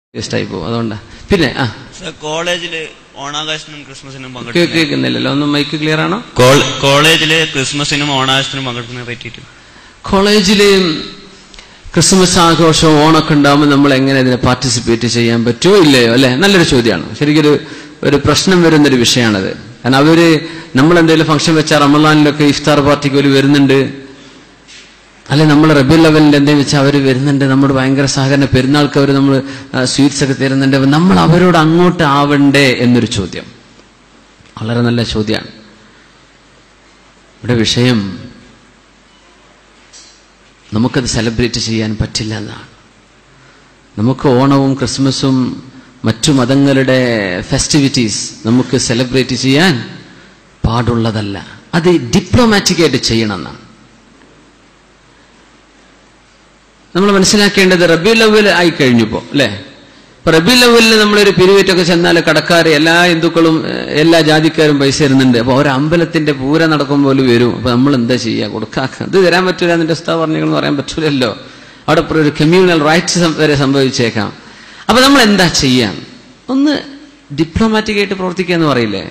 വേസ്റ്റായി പോകും അതുകൊണ്ടാ പിന്നെ ആ സർ കോളേജില് ഓണാഘോഷത്തിനും ക്രിസ്മസിനും കേ- പങ്കെടുക്കുന്ന കേൾക്കുന്നില്ലല്ലോ ഒന്ന് മൈക്ക് ക്ലിയർ ആണോ കോൾ- കോളേജില് ക്രിസ്മസിനും ഓണാഘോഷത്തിനും പങ്കെടുക്കുന്നതിനെ പറ്റിയിട്ട് കോളേജിൽ ക്രിസ്മസ് ആഘോഷവും ഓണൊക്കെ ഉണ്ടാകുമ്പോൾ നമ്മൾ എങ്ങനെ ഇതിനെ പാർട്ടിസിപ്പേറ്റ് ചെയ്യാൻ പറ്റുമോ ഇല്ലയോ അല്ലെ നല്ലൊരു ചോദ്യമാണ് ശരിക്കൊരു ഒരു പ്രശ്നം വരുന്നൊരു വിഷയമാണത് കാരണം അവര് നമ്മൾ എന്തെങ്കിലും ഫംഗ്ഷൻ വെച്ചാൽ റമദാനിലൊക്കെ ഇഫ്താർ പാർട്ടിക്ക് ഒരു വരുന്നുണ്ട് അല്ലെ നമ്മൾ റബി ലെവലിൽ എന്തെങ്കിലും വെച്ചാൽ അവർ വരുന്നുണ്ട് നമ്മുടെ ഭയങ്കര സഹകരണ പെരുന്നാൾക്ക് അവർ നമ്മൾ സ്വീറ്റ്സ് ഒക്കെ തരുന്നുണ്ട് അപ്പൊ നമ്മൾ അവരോട് അങ്ങോട്ട് ആവണ്ടേ എന്നൊരു ചോദ്യം വളരെ നല്ല ചോദ്യമാണ് ഇവിടെ വിഷയം നമുക്കത് സെലിബ്രേറ്റ് ചെയ്യാൻ പറ്റില്ല എന്നാണ് നമുക്ക് ഓണവും ക്രിസ്മസും മറ്റു മതങ്ങളുടെ ഫെസ്റ്റിവിറ്റീസ് നമുക്ക് സെലിബ്രേറ്റ് ചെയ്യാൻ പാടുള്ളതല്ല അത് ഡിപ്ലോമാറ്റിക്കായിട്ട് ചെയ്യണം എന്നാണ് നമ്മൾ മനസ്സിലാക്കേണ്ടത് റബി ലവൽ ആയി കഴിഞ്ഞപ്പോ അല്ലെ ഇപ്പൊ റബി ലവലിന് നമ്മളൊരു പിരിവേറ്റൊക്കെ ചെന്നാൽ കടക്കാർ എല്ലാ ഹിന്ദുക്കളും ഏഹ്, എല്ലാ ജാതിക്കാരും പൈസ തരുന്നുണ്ട് അപ്പൊ ഒരു അമ്പലത്തിന്റെ പൂര നടക്കുമ്പോൾ വരും അപ്പൊ നമ്മൾ എന്താ ചെയ്യുക കൊടുക്കാക്ക ഇത് തരാൻ പറ്റൂല എന്റെ ഉസ്താവ് പറഞ്ഞെന്ന് പറയാൻ പറ്റൂലല്ലോ അവിടെ ഇപ്പൊ ഒരു കമ്മ്യൂണൽ റൈറ്റ്സ് വരെ സംഭവിച്ചേക്കാം അപ്പൊ നമ്മൾ എന്താ ചെയ്യാം ഒന്ന് ഡിപ്ലോമാറ്റിക് ആയിട്ട് പ്രവർത്തിക്കുക എന്ന് പറയില്ലേ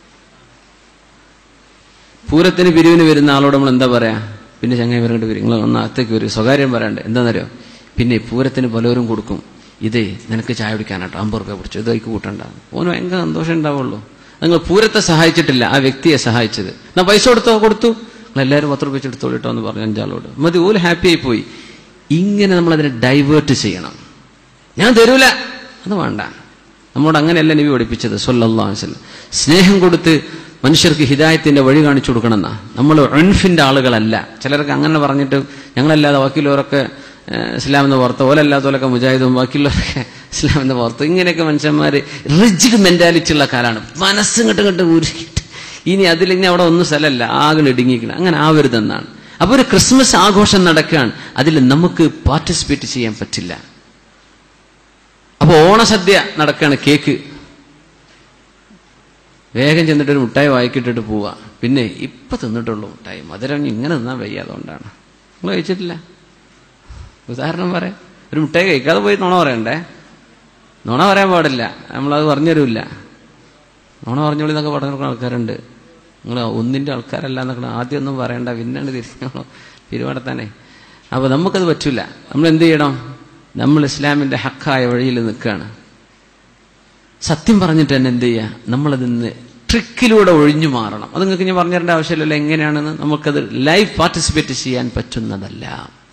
പൂരത്തിന് പിരിവിന് വരുന്ന ആളോട് നമ്മൾ എന്താ പറയാ പിന്നെ ചങ്ങായി വരങ്ങോട്ട് വരും നിങ്ങൾ ഒന്ന് അകത്തേക്ക് വരും സ്വകാര്യം പറയണ്ടേ എന്താണെന്നറിയോ പിന്നെ പൂരത്തിന് പലരും കൊടുക്കും ഇതേ നിനക്ക് ചായ കുടിക്കാനാട്ടോ അമ്പത് റുപ്യ പിടിച്ചു ഇത് അതിക്ക് കൂട്ടണ്ട ഓന് ഭയങ്കര സന്തോഷം ഉണ്ടാവുള്ളൂ നിങ്ങൾ പൂരത്തെ സഹായിച്ചിട്ടില്ല ആ വ്യക്തിയെ സഹായിച്ചത് എന്നാ പൈസ കൊടുത്തോ കൊടുത്തു നിങ്ങൾ എല്ലാവരും പത്ത് റുപ്യ എടുത്തോളിട്ടോ എന്ന് പറഞ്ഞു അഞ്ചാളോട് മതി ഓല് ഹാപ്പി ആയി പോയി ഇങ്ങനെ നമ്മൾ അതിനെ ഡൈവേർട്ട് ചെയ്യണം ഞാൻ തരൂല അത് വേണ്ട നമ്മോട് അങ്ങനെയല്ല നബി പഠിപ്പിച്ചത് സല്ലല്ലാഹു അലൈഹി വസല്ലം സ്നേഹം കൊടുത്ത് മനുഷ്യർക്ക് ഹിദായത്തിന്റെ വഴി കാണിച്ചു കൊടുക്കണമെന്നാ നമ്മൾ അൺഫിന്റെ ആളുകളല്ല ചിലർക്ക് അങ്ങനെ പറഞ്ഞിട്ട് ഞങ്ങളല്ലാതെ ബാക്കിയുള്ളവരൊക്കെ ഏഹ്, ഇസ്ലാം എന്ന് പുറത്ത് ഓലല്ലാത്തവരൊക്കെ മുജാഹിദും ബാക്കിയുള്ളവരൊക്കെ ഇസ്ലാം എന്ന് പുറത്ത് ഇങ്ങനെയൊക്കെ മനുഷ്യന്മാര് റിജിഡ് മെന്റാലിറ്റി ഉള്ള കാലാണ് മനസ്സും ഇങ്ങോട്ട് ഇങ്ങോട്ട് ഉരുക്കിയിട്ട് ഇനി അതിൽ ഇനി അവിടെ ഒന്നും സ്ഥലമല്ല ആകെ ഇടുങ്ങിക്കണം അങ്ങനെ ആവരുതെന്നാണ് അപ്പൊ ഒരു ക്രിസ്മസ് ആഘോഷം നടക്കുകയാണ് അതിൽ നമുക്ക് പാർട്ടിസിപ്പേറ്റ് ചെയ്യാൻ പറ്റില്ല അപ്പൊ ഓണസദ്യ നടക്കുകയാണ് കേക്ക് വേഗം ചെന്നിട്ട് ഒരു മുട്ടായി വായിക്കിട്ടിട്ട് പോവാ പിന്നെ ഇപ്പൊ തിന്നിട്ടുള്ളൂ മുട്ടായി മധുരം ഇനി ഇങ്ങനെ തിന്നാൻ വയ്യ അതുകൊണ്ടാണ് നിങ്ങൾ കഴിച്ചിട്ടില്ല ഉദാഹരണം പറയാം ഒരു മുട്ടായി കഴിക്കാതെ പോയി നുണ പറയണ്ടേ നുണ പറയാൻ പാടില്ല നമ്മളത് പറഞ്ഞു തരൂല്ല നുണ പറഞ്ഞോളി എന്നൊക്കെ പറഞ്ഞു കൊടുക്കുന്ന ആൾക്കാരുണ്ട് നിങ്ങൾ ഒന്നിന്റെ ആൾക്കാരല്ല എന്നൊക്കെ ആദ്യം ഒന്നും പറയണ്ട പിന്നാണ് തിരിഞ്ഞോളൂ പിരിവടത്താനേ അപ്പൊ നമുക്കത് പറ്റൂല നമ്മൾ എന്ത് ചെയ്യണം നമ്മൾ ഇസ്ലാമിന്റെ ഹക്കായ വഴിയിൽ നിൽക്കുകയാണ് സത്യം പറഞ്ഞിട്ട് തന്നെ എന്ത് ചെയ്യുക നമ്മളതിന്ന് ട്രിക്കിലൂടെ ഒഴിഞ്ഞു മാറണം അത് നിങ്ങൾക്ക് ഞാൻ പറഞ്ഞു തരേണ്ട ആവശ്യമില്ലല്ലോ എങ്ങനെയാണെന്ന് നമുക്കത് ലൈവ് പാർട്ടിസിപ്പേറ്റ് ചെയ്യാൻ പറ്റുന്നതല്ല